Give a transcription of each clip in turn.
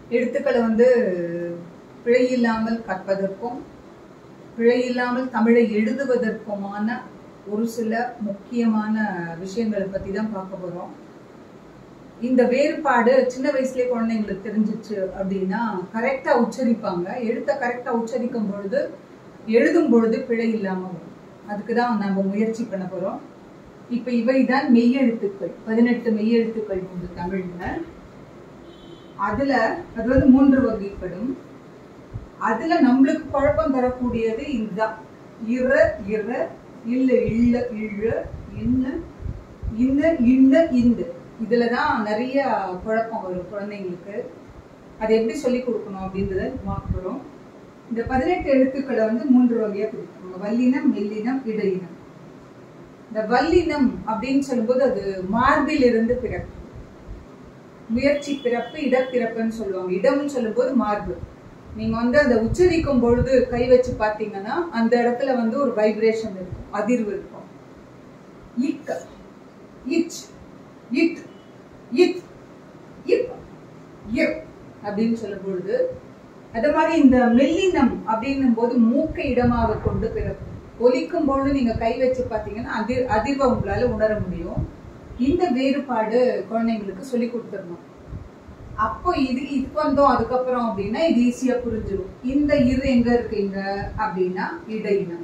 எழுத்துக்களை வந்து பிழை இல்லாமல் கற்பதற்கும் பிழை இல்லாமல் தமிழை எழுதுவதற்குமான ஒரு சில முக்கியமான விஷயங்களை பத்தி தான் பார்க்க போறோம் இந்த வேறுபாடு சின்ன வயசுலயே குழந்தைங்களுக்கு தெரிஞ்சிச்சு அப்படின்னா கரெக்டா உச்சரிப்பாங்க எழுத்த கரெக்டா உச்சரிக்கும் பொழுது எழுதும் பொழுது பிழை இல்லாம வரும் அதுக்கு தான் நம்ம முயற்சி பண்ண போறோம் இப்ப இவைதான் மெய்யெழுத்துக்கள் பதினெட்டு மெய்யெழுத்துக்கள் உண்டு தமிழ்ல அதுல அது வந்து மூன்று வகைப்படும் அதுல நம்மளுக்கு குழப்பம் தரக்கூடியது இதுதான் இற இற இல்ல இல்ல இழ இன்ன இன்ன இன்ன இந்த இதுலதான் நிறைய குழப்பம் வரும் குழந்தைங்களுக்கு அதை எப்படி சொல்லி கொடுக்கணும் அப்படின்றத பார்க்கிறோம் இந்த பதினெட்டு எழுத்துக்களை வந்து மூன்று வகையா பிரிப்பாங்க வல்லினம் மெல்லினம் இடையினம் இந்த வல்லினம் அப்படின்னு சொல்லும்போது அது மார்பில் இருந்து பிறக்கும் முயற்சி பிறப்பு இடப்பிறப்புன்னு சொல்லுவாங்க இடம்னு சொல்லும்போது மார்பு நீங்க வந்து அந்த உச்சரிக்கும் பொழுது கை வச்சு பாத்தீங்கன்னா அந்த இடத்துல வந்து ஒரு வைப்ரேஷன் இருக்கும் அதிர்வு இருக்கும் இக் இச் இட் இத் இப் இர் அப்படின்னு சொல்லும் பொழுது அது மாதிரி இந்த மெல்லினம் அப்படின்னும் போது மூக்கை இடமாக கொண்டு பிறக்கும் ஒலிக்கும் பொழுது நீங்க கை வச்சு பாத்தீங்கன்னா அதிர் அதிர்வை உங்களால உணர முடியும் இந்த வேறுபாடு குழந்தைங்களுக்கு சொல்லி கொடுத்துடணும் அப்போ இது இது வந்தோம் அதுக்கப்புறம் அப்படின்னா இது ஈஸியா புரிஞ்சிடும் இந்த இரு எங்க இருக்கீங்க அப்படின்னா இடையினம்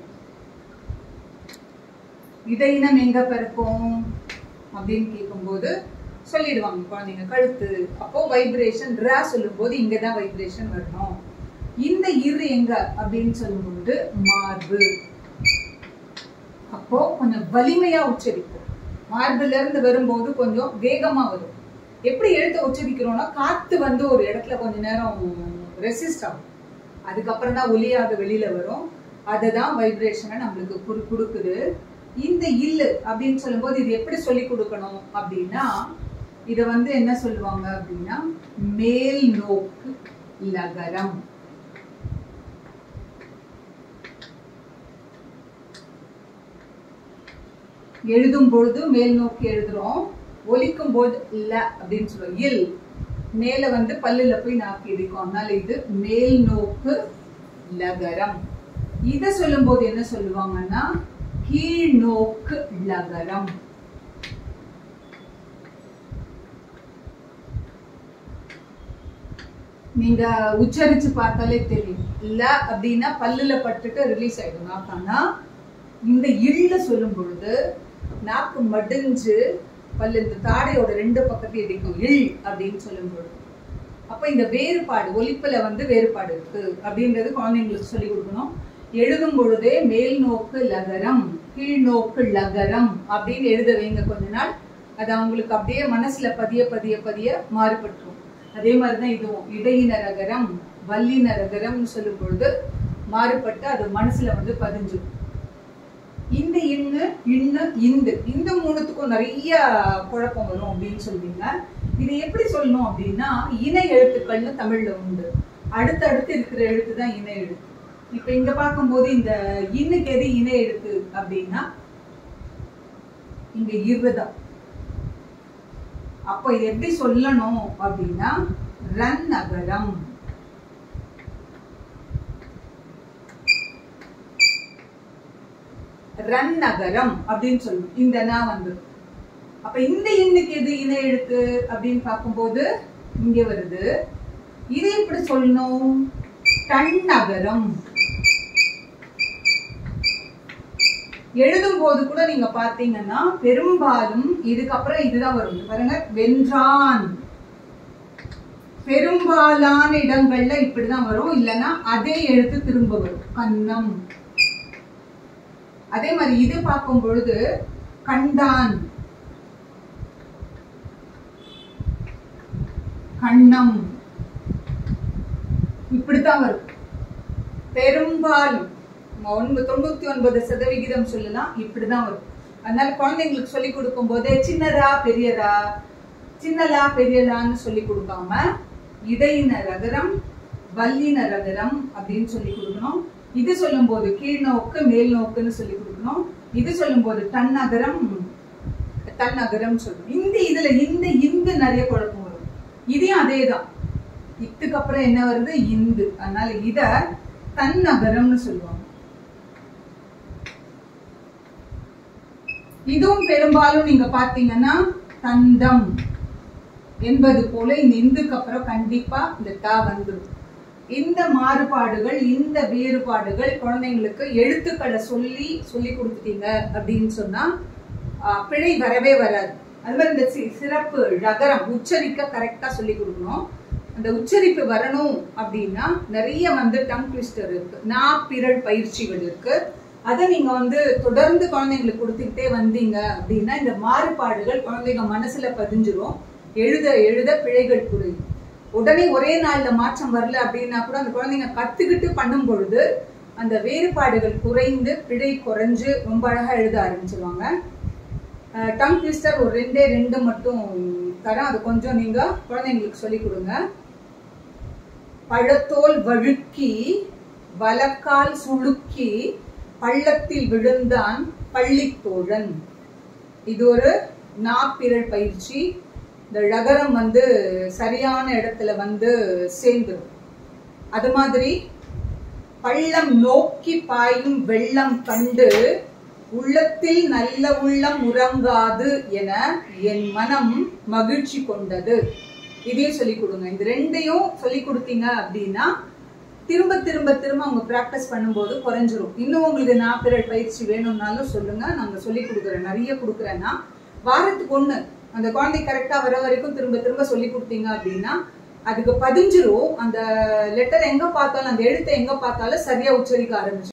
இடையினம் எங்க பிறக்கும் அப்படின்னு கேட்கும்போது சொல்லிடுவாங்க குழந்தைங்க கழுத்து அப்போ வைப்ரேஷன் ரா சொல்லும் போது இங்கதான் வைப்ரேஷன் வரணும் இந்த இரு எங்க அப்படின்னு சொல்லும்போது மார்பு அப்போ கொஞ்சம் வலிமையா உச்சரிப்போம் மார்புல இருந்து வரும்போது கொஞ்சம் வேகமா வரும் எப்படி எழுத்த உச்சரிக்கிறோம்னா காத்து வந்து ஒரு இடத்துல கொஞ்ச நேரம் ரெசிஸ்ட் ஆகும் அதுக்கப்புறம் தான் ஒலியாக வெளியில வரும் அதுதான் வைப்ரேஷனை நம்மளுக்கு குடு கொடுக்குது இந்த இல்லு அப்படின்னு சொல்லும்போது இது எப்படி சொல்லி கொடுக்கணும் அப்படின்னா இத வந்து என்ன சொல்லுவாங்க அப்படின்னா மேல் நோக்கு லகரம் எழுதும் பொழுது மேல் நோக்கி எழுதுறோம் ஒலிக்கும் போது இல்ல அப்படின்னு சொல்லுவோம் இல் மேல வந்து பல்லுல போய் நாக்கி இடிக்கும் அதனால இது மேல் நோக்கு லகரம் இத சொல்லும் போது என்ன சொல்லுவாங்கன்னா கீழ் நோக்கு லகரம் நீங்க உச்சரிச்சு பார்த்தாலே தெரியும் இல்ல அப்படின்னா பல்லுல பட்டுட்டு ரிலீஸ் ஆயிடும் நாக்கானா இந்த இல்ல சொல்லும் பொழுது நாக்கு மடிஞ்சு பல்லு இந்த தாடையோட ரெண்டு பக்கத்தையும் இடிக்கும் இல் அப்படின்னு சொல்லும் பொழுது அப்ப இந்த வேறுபாடு ஒலிப்புல வந்து வேறுபாடு இருக்கு அப்படின்றது குழந்தைங்களுக்கு சொல்லி கொடுக்கணும் எழுதும் பொழுதே மேல் நோக்கு லகரம் கீழ் நோக்கு லகரம் அப்படின்னு எழுத வைங்க கொஞ்ச நாள் அது அவங்களுக்கு அப்படியே மனசுல பதிய பதிய பதிய மாறுபட்டுரும் அதே மாதிரிதான் இதுவும் இடையின ரகரம் வல்லின ரகரம்னு சொல்லும் பொழுது மாறுபட்டு அது மனசுல வந்து பதிஞ்சிடும் இந்த இன்னு இன்னு இந்து இந்த மூணுத்துக்கும் நிறைய குழப்பம் வரும் அப்படின்னு சொல்வீங்க இது எப்படி சொல்லணும் அப்படின்னா இணை எழுத்துக்கள்னு தமிழ்ல உண்டு அடுத்தடுத்து இருக்கிற எழுத்து தான் இணை எழுத்து இப்ப இங்க பார்க்கும்போது இந்த இன்னுக்கு எது இணை எழுத்து அப்படின்னா இங்க இருதான் அப்ப இது எப்படி சொல்லணும் அப்படின்னா ரன் நகரம் ரன் நகரம் அப்படின்னு சொல்லணும் இந்த நா வந்து அப்ப இந்த இன்னுக்கு எது இணை எழுத்து அப்படின்னு பார்க்கும்போது இங்க வருது இதை எப்படி சொல்லணும் டன் நகரம் எழுதும் போது கூட நீங்க பாத்தீங்கன்னா பெரும்பாலும் இதுக்கப்புறம் இதுதான் வரும் பாருங்க வென்றான் பெரும்பாலான இடங்கள்ல இப்படிதான் வரும் இல்லைன்னா அதே எழுத்து திரும்ப வரும் கன்னம் அதே மாதிரி இது பார்க்கும் பொழுது கண்டான் கண்ணம் இப்படித்தான் வரும் பெரும்பாலும் ஒன்பது தொண்ணூத்தி ஒன்பது சதவிகிதம் சொல்லலாம் இப்படிதான் வரும் அதனால குழந்தைங்களுக்கு சொல்லி கொடுக்கும் போதே சின்னதா பெரியதா சின்னலா பெரியலான்னு சொல்லி கொடுக்காம இடையின ரகரம் வல்லின ரகரம் அப்படின்னு சொல்லி கொடுக்கணும் இது சொல்லும் போது கீழ் நோக்கு மேல் நோக்குன்னு சொல்லி கொடுக்கணும் இது சொல்லும் போது தன்னகரம் தன்னகரம் சொல்லணும் இந்த இதுல இந்த இந்த நிறைய குழப்பம் வரும் இதையும் அதேதான் இத்துக்கு அப்புறம் என்ன வருது இந்து அதனால இத தன்னகரம்னு சொல்லுவாங்க இதுவும் பெரும்பாலும் நீங்க பாத்தீங்கன்னா தந்தம் என்பது போல இந்த இந்துக்கு அப்புறம் கண்டிப்பா இந்த த வந்துடும் இந்த மாறுபாடுகள் இந்த வேறுபாடுகள் குழந்தைங்களுக்கு எழுத்துக்களை சொல்லி சொல்லி கொடுத்துட்டீங்க அப்படின்னு சொன்னா ஆஹ், பிழை வரவே வராது அது மாதிரி இந்த சி- சிறப்பு ரகரம் உச்சரிக்க கரெக்டா சொல்லி கொடுக்கணும் அந்த உச்சரிப்பு வரணும் அப்படின்னா நிறைய வந்து டங் ட்விஸ்டர் இருக்கு நா பிறழ் பயிற்சிகள் இருக்கு அதை நீங்க வந்து தொடர்ந்து குழந்தைங்களுக்கு கொடுத்துக்கிட்டே வந்தீங்க அப்படின்னா இந்த மாறுபாடுகள் குழந்தைங்க மனசுல பதிஞ்சிரும் எழுத எழுத பிழைகள் குறையும் உடனே ஒரே நாள்ல மாற்றம் வரல அப்படின்னா கூட அந்த குழந்தைங்க கத்துக்கிட்டு பண்ணும் பொழுது அந்த வேறுபாடுகள் குறைந்து பிழை குறைஞ்சு ரொம்ப அழகா எழுத ஆரம்பிச்சிருவாங்க டங் ட்விஸ்டர் ஒரு ரெண்டே ரெண்டு மட்டும் தரேன் அது கொஞ்சம் நீங்க குழந்தைங்களுக்கு சொல்லி கொடுங்க பழத்தோல் வழுக்கி வலக்கால் சுளுக்கி பள்ளத்தில் விழுந்தான் பள்ளித்தோழன் இது ஒரு நாப்பிரள் பயிற்சி இந்த ழகரம் வந்து சரியான இடத்துல வந்து சேர்ந்துடும் அது மாதிரி பள்ளம் நோக்கி பாயும் வெள்ளம் கண்டு உள்ளத்தில் நல்ல உள்ளம் உறங்காது என என் மனம் மகிழ்ச்சி கொண்டது இதையும் சொல்லி கொடுங்க இந்த ரெண்டையும் சொல்லி கொடுத்தீங்க அப்படின்னா திரும்ப திரும்ப திரும்ப அவங்க பிராக்டிஸ் பண்ணும்போது குறைஞ்சிரும் இன்னும் உங்களுக்கு நாப்பிரல் பயிற்சி வேணும்னாலும் சொல்லுங்க நாங்க சொல்லி கொடுக்குறேன் நிறைய கொடுக்குறேன்னா வாரத்துக்கு ஒண்ணு அந்த குழந்தை கரெக்டா வர வரைக்கும் திரும்ப திரும்ப சொல்லி கொடுத்தீங்க அப்படின்னா அதுக்கு பதிஞ்சிரும் அந்த லெட்டர் எங்க பார்த்தாலும் அந்த எழுத்தை எங்க பார்த்தாலும் சரியா உச்சரிக்க ஆரம்பிச்சு